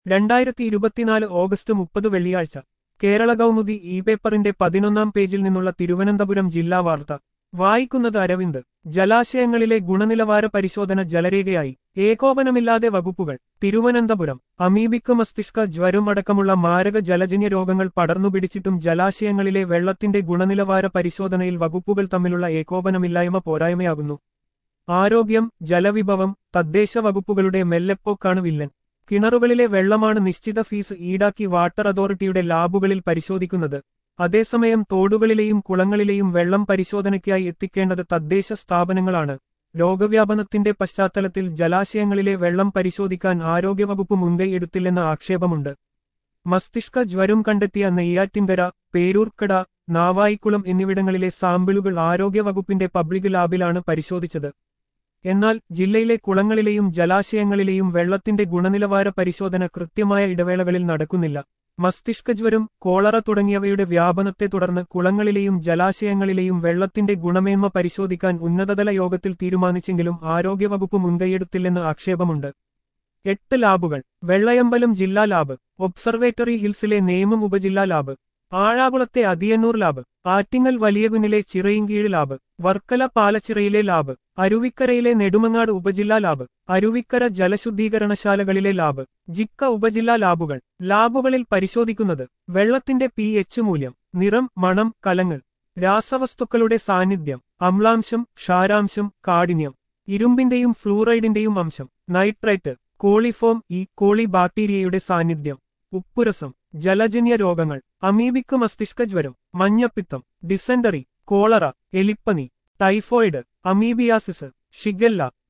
രണ്ടായിരത്തി ഇരുപത്തിനാല് ഓഗസ്റ്റ് മുപ്പത് വെള്ളിയാഴ്ച കേരള കൗമുദി ഇ പേപ്പറിന്റെ പതിനൊന്നാം പേജിൽ നിന്നുള്ള തിരുവനന്തപുരം ജില്ലാ വാർത്ത വായിക്കുന്നത് അരവിന്ദ് ജലാശയങ്ങളിലെ ഗുണനിലവാര പരിശോധന ജലരേഖയായി ഏകോപനമില്ലാതെ വകുപ്പുകൾ തിരുവനന്തപുരം അമീബിക്ക് മസ്തിഷ്ക ജ്വരം അടക്കമുള്ള മാരക ജലജന്യ രോഗങ്ങൾ പടർന്നുപിടിച്ചിട്ടും ജലാശയങ്ങളിലെ വെള്ളത്തിന്റെ ഗുണനിലവാര പരിശോധനയിൽ വകുപ്പുകൾ തമ്മിലുള്ള ഏകോപനമില്ലായ്മ പോരായ്മയാകുന്നു ആരോഗ്യം ജലവിഭവം തദ്ദേശ വകുപ്പുകളുടെ മെല്ലെപ്പോക്കാണ് വില്ലൻ കിണറുകളിലെ വെള്ളമാണ് നിശ്ചിത ഫീസ് ഈടാക്കി വാട്ടർ അതോറിറ്റിയുടെ ലാബുകളിൽ പരിശോധിക്കുന്നത് അതേസമയം തോടുകളിലെയും കുളങ്ങളിലെയും വെള്ളം പരിശോധനയ്ക്കായി എത്തിക്കേണ്ടത് തദ്ദേശ സ്ഥാപനങ്ങളാണ് രോഗവ്യാപനത്തിന്റെ പശ്ചാത്തലത്തിൽ ജലാശയങ്ങളിലെ വെള്ളം പരിശോധിക്കാൻ ആരോഗ്യവകുപ്പ് മുൻകൈ എടുത്തില്ലെന്ന ആക്ഷേപമുണ്ട് മസ്തിഷ്ക ജ്വരം കണ്ടെത്തിയ നെയ്യാറ്റിൻകര പേരൂർക്കട നാവായിക്കുളം എന്നിവിടങ്ങളിലെ സാമ്പിളുകൾ ആരോഗ്യവകുപ്പിന്റെ പബ്ലിക് ലാബിലാണ് പരിശോധിച്ചത് എന്നാൽ ജില്ലയിലെ കുളങ്ങളിലെയും ജലാശയങ്ങളിലെയും വെള്ളത്തിന്റെ ഗുണനിലവാര പരിശോധന കൃത്യമായ ഇടവേളകളിൽ നടക്കുന്നില്ല മസ്തിഷ്കജ്വരം കോളറ തുടങ്ങിയവയുടെ വ്യാപനത്തെ തുടർന്ന് കുളങ്ങളിലെയും ജലാശയങ്ങളിലെയും വെള്ളത്തിന്റെ ഗുണമേന്മ പരിശോധിക്കാൻ ഉന്നതതല യോഗത്തിൽ തീരുമാനിച്ചെങ്കിലും ആരോഗ്യവകുപ്പ് മുൻകൈയെടുത്തില്ലെന്ന് ആക്ഷേപമുണ്ട് എട്ട് ലാബുകൾ വെള്ളയമ്പലം ജില്ലാ ലാബ് ഒബ്സർവേറ്ററി ഹിൽസിലെ നേമം ഉപജില്ലാ ലാബ് ആഴാകുളത്തെ അതിയന്നൂർ ലാബ് ആറ്റിങ്ങൽ വലിയകുന്നിലെ ചിറയിൻകീഴ് ലാബ് വർക്കല പാലച്ചിറയിലെ ലാബ് അരുവിക്കരയിലെ നെടുമങ്ങാട് ഉപജില്ലാ ലാബ് അരുവിക്കര ജലശുദ്ധീകരണശാലകളിലെ ലാബ് ജിക്ക ഉപജില്ലാ ലാബുകൾ ലാബുകളിൽ പരിശോധിക്കുന്നത് വെള്ളത്തിന്റെ പി എച്ച് മൂല്യം നിറം മണം കലങ്ങൾ രാസവസ്തുക്കളുടെ സാന്നിധ്യം അമ്ലാംശം ക്ഷാരാംശം കാഠിന്യം ഇരുമ്പിന്റെയും ഫ്ലൂറൈഡിന്റെയും അംശം നൈട്രൈറ്റ് കോളിഫോം ഈ കോളി ബാക്ടീരിയയുടെ സാന്നിധ്യം ഉപ്പുരസം ജലജന്യ രോഗങ്ങൾ അമീബിക്ക് മസ്തിഷ്ക ജ്വരം മഞ്ഞപ്പിത്തം ഡിസെൻഡറി കോളറ എലിപ്പനി ടൈഫോയിഡ് അമീബിയാസിസ് ഷിഗല്ല